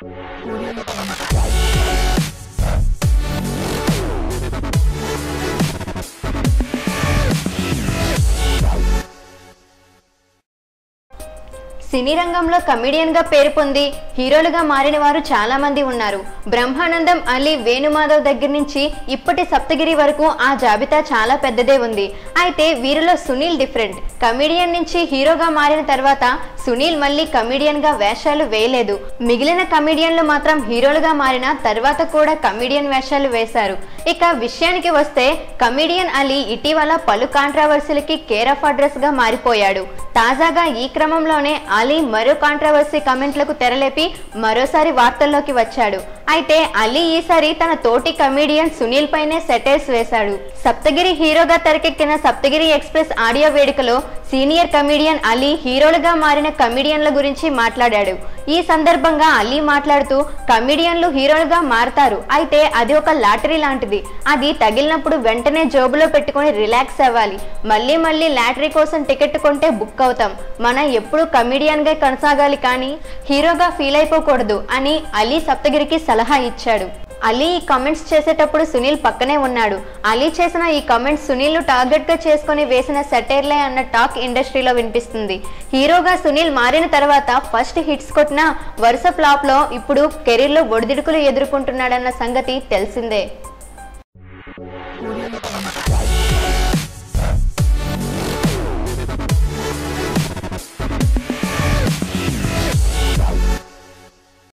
సినీ రంగంలో కమిడియన్ గా పేరు పొంది హీరోలుగా మారిన వారు చాలా మంది ఉన్నారు బ్రహ్మానందం అలీ వేణుమాధవ్ దగ్గర నుంచి ఇప్పటి సప్తగిరి వరకు ఆ జాబితా చాలా పెద్దదే ఉంది అయితే వీరిలో సునీల్ డిఫరెంట్ కమిడియన్ నుంచి హీరోగా మారిన తర్వాత సునీల్ మళ్ళీ కమిడియన్ గా వేషాలు వేయలేదు మిగిలిన కమిడియన్లు మాత్రం హీరోలుగా మారిన తర్వాత కూడా కమిడియన్ వేషాలు వేశారు ఇక విషయానికి వస్తే కమిడియన్ అలీ ఇటీవల పలు కాంట్రవర్సీలకి కేర్ ఆఫ్ అడ్రస్ గా మారిపోయాడు తాజాగా ఈ క్రమంలోనే అలీ మరో కాంట్రవర్సీ కమెంట్లకు తెరలేపి మరోసారి వార్తల్లోకి వచ్చాడు అయితే అలీ ఈసారి తన తోటి కమీడియన్ సునీల్ పైనే సెటైర్స్ వేశాడు సప్తగిరి హీరోగా తెరకెక్కిన సప్తగిరి ఎక్స్ప్రెస్ ఆడియో వేడుకలో సీనియర్ కమీడియన్ అలీ హీరోలుగా మారిన కమీడియన్ల గురించి మాట్లాడాడు ఈ సందర్భంగా అలీ మాట్లాడుతూ కమీడియన్లు హీరోలుగా మారతారు అయితే అది ఒక లాటరీ లాంటిది అది తగిలినప్పుడు వెంటనే జోబులో పెట్టుకొని రిలాక్స్ అవ్వాలి మళ్ళీ మళ్ళీ లాటరీ కోసం టికెట్ కొంటే బుక్ అవుతాం మనం ఎప్పుడు కమీడియన్ గా కొనసాగాలి కానీ హీరోగా ఫీల్ అయిపోకూడదు అని అలీ సప్తగిరికి సలహా ఇచ్చాడు అలీ ఈ కమెంట్స్ చేసేటప్పుడు సునీల్ పక్కనే ఉన్నాడు అలీ చేసిన ఈ కమెంట్స్ సునీల్ ను టార్గెట్ గా చేసుకుని వేసిన సెటైర్లే అన్న టాక్ ఇండస్ట్రీలో వినిపిస్తుంది హీరోగా సునీల్ మారిన తర్వాత ఫస్ట్ హిట్స్ కొట్టిన వరుస ఫ్లాప్ లో ఇప్పుడు కెరీర్ లో ఒడిదుడుకులు ఎదుర్కొంటున్నాడన్న సంగతి తెలిసిందే Audio Jungle.